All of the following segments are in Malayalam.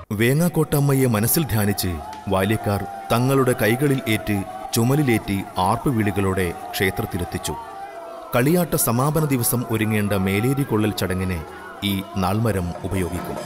വേങ്ങാക്കോട്ടമ്മയെ മനസ്സിൽ ധ്യാനിച്ച് ബാല്യക്കാർ തങ്ങളുടെ കൈകളിൽ ഏറ്റ് ചുമലിലേറ്റി ആർപ്പുവിളികളോടെ ക്ഷേത്രത്തിലെത്തിച്ചു കളിയാട്ട സമാപന ദിവസം ഒരുങ്ങേണ്ട മേലേരി കൊള്ളൽ ചടങ്ങിന് ഈ നാൾമരം ഉപയോഗിക്കും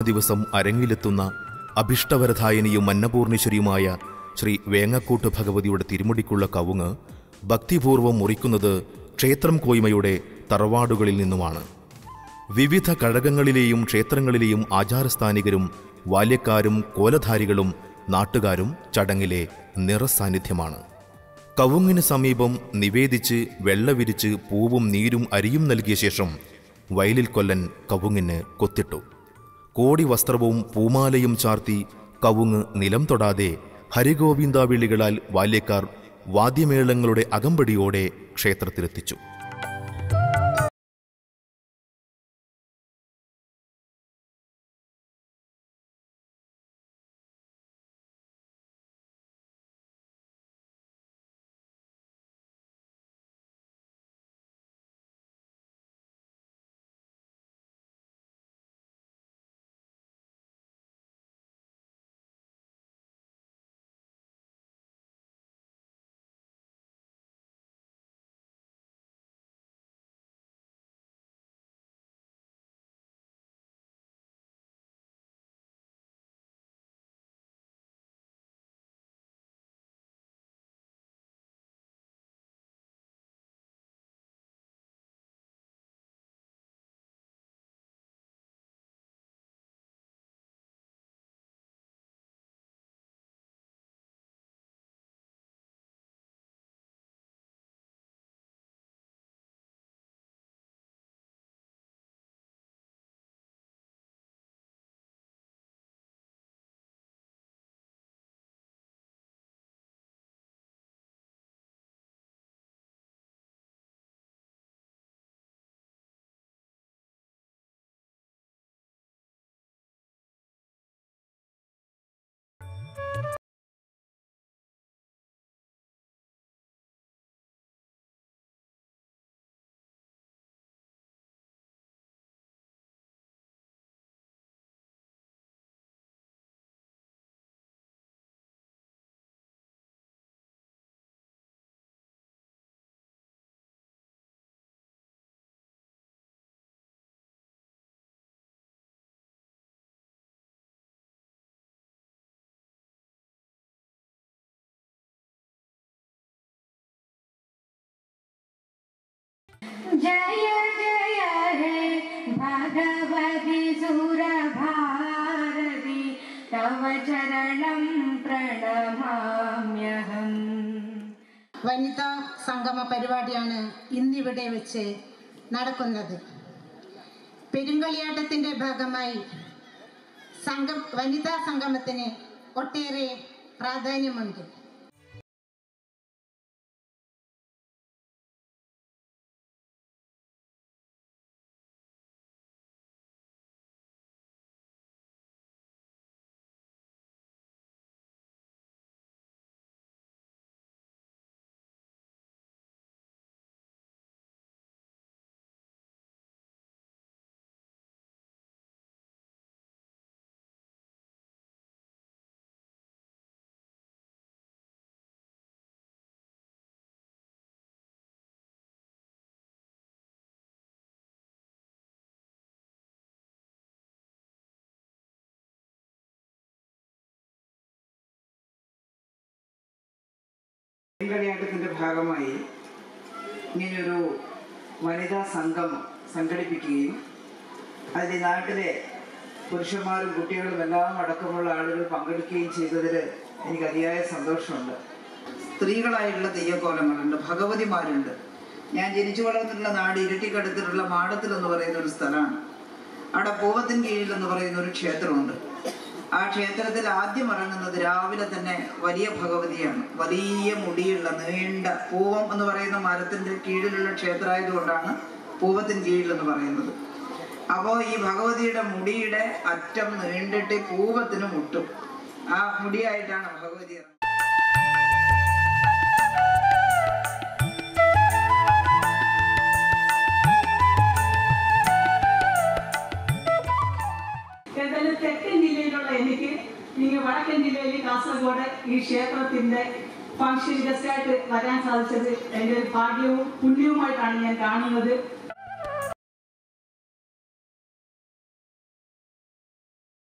ദിവസം അരങ്ങിലെത്തുന്ന അഭിഷ്ടവരധായനിയും അന്നപൂർണേശ്വരിയുമായ ശ്രീ വേങ്ങക്കൂട്ട് ഭഗവതിയുടെ തിരുമുടിക്കുള്ള കവുങ്ങ് ഭക്തിപൂർവം മുറിക്കുന്നത് ക്ഷേത്രം കോയ്മയുടെ തറവാടുകളിൽ നിന്നുമാണ് വിവിധ കഴകങ്ങളിലെയും ക്ഷേത്രങ്ങളിലെയും ആചാരസ്ഥാനികരും ബാല്യക്കാരും കോലധാരികളും നാട്ടുകാരും ചടങ്ങിലെ നിറസാന്നിധ്യമാണ് കവുങ്ങിന് സമീപം നിവേദിച്ച് വെള്ളവിരിച്ച് പൂവും നീരും അരിയും നൽകിയ ശേഷം വയലിൽ കൊല്ലൻ കവുങ്ങിന് കൊത്തിട്ടു കോടി വസ്ത്രവും പൂമാലയും ചാർത്തി കവുങ്ങ് നിലം തൊടാതെ ഹരിഗോവിന്ദാവിളികളാൽ ബാല്യക്കാർ വാദ്യമേളങ്ങളുടെ അകമ്പടിയോടെ ക്ഷേത്രത്തിലെത്തിച്ചു जय जय हे भगवति सुरभारति तव चरणं प्रणमाम्यहम् വനിതാ സംഗമ പരിപാടിയാണ് ഇന്നിവിടെ വെച്ച് നടക്കുന്നത് പെരുങ്കളിയാട്ടത്തിൻ്റെ ഭാഗമായി സംഘം വനിതാ സംഗമത്തിന് ഒട്ടേറെ പ്രാധാന്യമുണ്ട് കളിയാട്ടത്തിൻ്റെ ഭാഗമായി ഇങ്ങനെയൊരു വനിതാ സംഘം സംഘടിപ്പിക്കുകയും അതിൽ നാട്ടിലെ പുരുഷന്മാരും കുട്ടികളും എല്ലാം അടക്കമുള്ള ആളുകൾ പങ്കെടുക്കുകയും ചെയ്തതിൽ എനിക്ക് അതിയായ സന്തോഷമുണ്ട് സ്ത്രീകളായിട്ടുള്ള തെയ്യക്കോലങ്ങളുണ്ട് ഭഗവതിമാരുണ്ട് ഞാൻ ജനിച്ചു വളർന്നിട്ടുള്ള നാട് ഇരട്ടിക്കടുത്തിട്ടുള്ള മാടത്തിൽ എന്ന് പറയുന്ന ഒരു സ്ഥലമാണ് അവിടെ പൂവത്തിൻ കീഴിൽ എന്ന് പറയുന്ന ഒരു ക്ഷേത്രമുണ്ട് ആ ക്ഷേത്രത്തിൽ ആദ്യം ഇറങ്ങുന്നത് രാവിലെ തന്നെ വലിയ ഭഗവതിയാണ് വലിയ മുടിയുള്ള നീണ്ട പൂവം എന്ന് പറയുന്ന മരത്തിന്റെ കീഴിലുള്ള ക്ഷേത്രമായതുകൊണ്ടാണ് പൂവത്തിൻ കീഴിൽ എന്ന് പറയുന്നത് അപ്പോൾ ഈ ഭഗവതിയുടെ മുടിയുടെ അറ്റം നീണ്ടിട്ട് പൂവത്തിന് മുട്ടും ആ മുടിയായിട്ടാണ് ഭഗവതി ഇറങ്ങുന്നത് ഏതായാലും തെക്കൻ ജില്ലയിലുള്ള എനിക്ക് ഇങ്ങ് വടക്കൻ ജില്ലയിൽ കാസർഗോഡ് ഈ ക്ഷേത്രത്തിന്റെ ഫംഗ്ഷൻ ഗസ്റ്റായിട്ട് വരാൻ സാധിച്ചത് എൻ്റെ ഒരു ഭാഗ്യവും പുണ്യവുമായിട്ടാണ് ഞാൻ കാണുന്നത്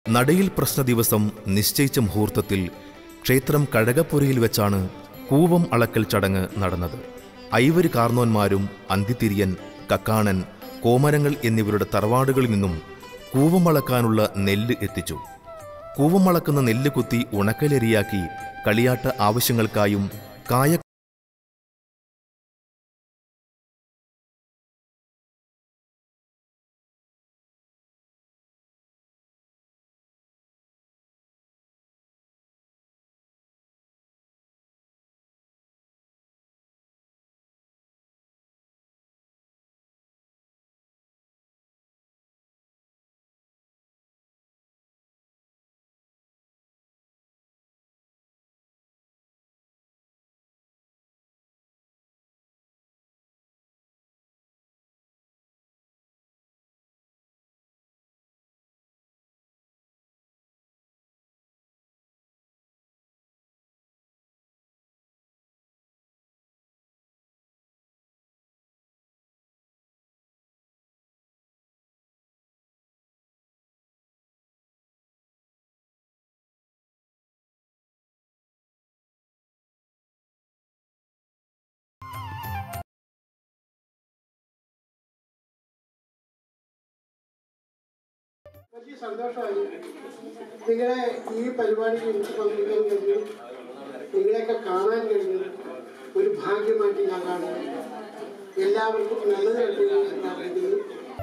നടയിൽ പ്രശ്ന ദിവസം നിശ്ചയിച്ച മുഹൂർത്തത്തിൽ ക്ഷേത്രം കഴകപ്പുരയിൽ വെച്ചാണ് കൂവം അളക്കൽ ചടങ്ങ് നടന്നത് ഐവര് കാർന്നോന്മാരും അന്തിത്തിരിയൻ കക്കാണൻ കോമരങ്ങൾ എന്നിവരുടെ തറവാടുകളിൽ നിന്നും കൂവം അളക്കാനുള്ള നെല്ല് എത്തിച്ചു കൂവം അളക്കുന്ന നെല്ല് കുത്തി ഉണക്കലരിയാക്കി കളിയാട്ട ആവശ്യങ്ങൾക്കായും കായ വലിയ സന്തോഷമായി നിങ്ങളെ ഈ പരിപാടിയിൽ എനിക്ക് പങ്കെടുക്കാൻ കഴിഞ്ഞു നിങ്ങളെയൊക്കെ കാണാൻ കഴിഞ്ഞു ഒരു ഭാഗ്യമായിട്ട് ഞാൻ കാണുന്നു എല്ലാവർക്കും നല്ലത് കണ്ടു പ്രാർത്ഥിക്കുന്നു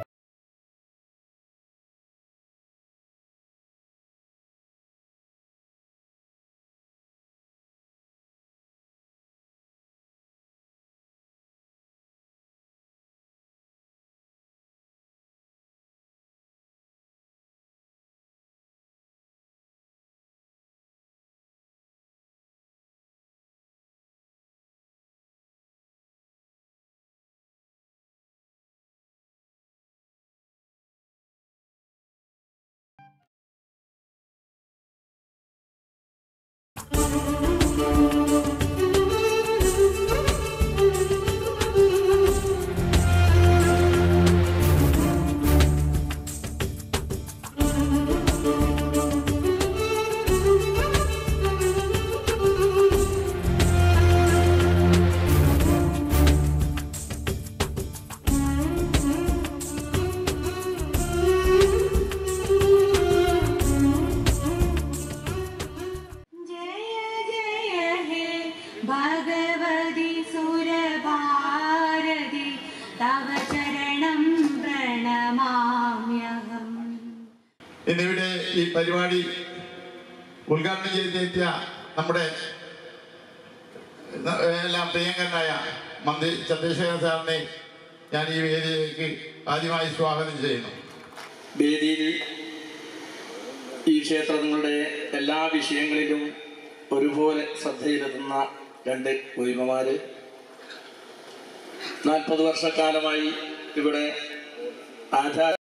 जय जय हे भगवति सुरभारति तव चरणं प्रणमाम्यहम् ഇന്നിവിടെ ഈ പരിപാടി ഉദ്ഘാടനം ചെയ്തെത്തിയ നമ്മുടെ ന- എല്ലാം പ്രിയങ്കരനായ മന്ത്രി ചന്ദ്രശേഖർ സാറിനെ ഞാൻ ഈ വേദിയിലേക്ക് ആദ്യമായി സ്വാഗതം ചെയ്യുന്നു വേദിയിൽ ഈ ക്ഷേത്രങ്ങളുടെ എല്ലാ വിഷയങ്ങളിലും ഒരുപോലെ ശ്രദ്ധയിലെത്തുന്ന രണ്ട് ഉയ്മമാര് നാൽപ്പത് വർഷക്കാലമായി ഇവിടെ ആചാര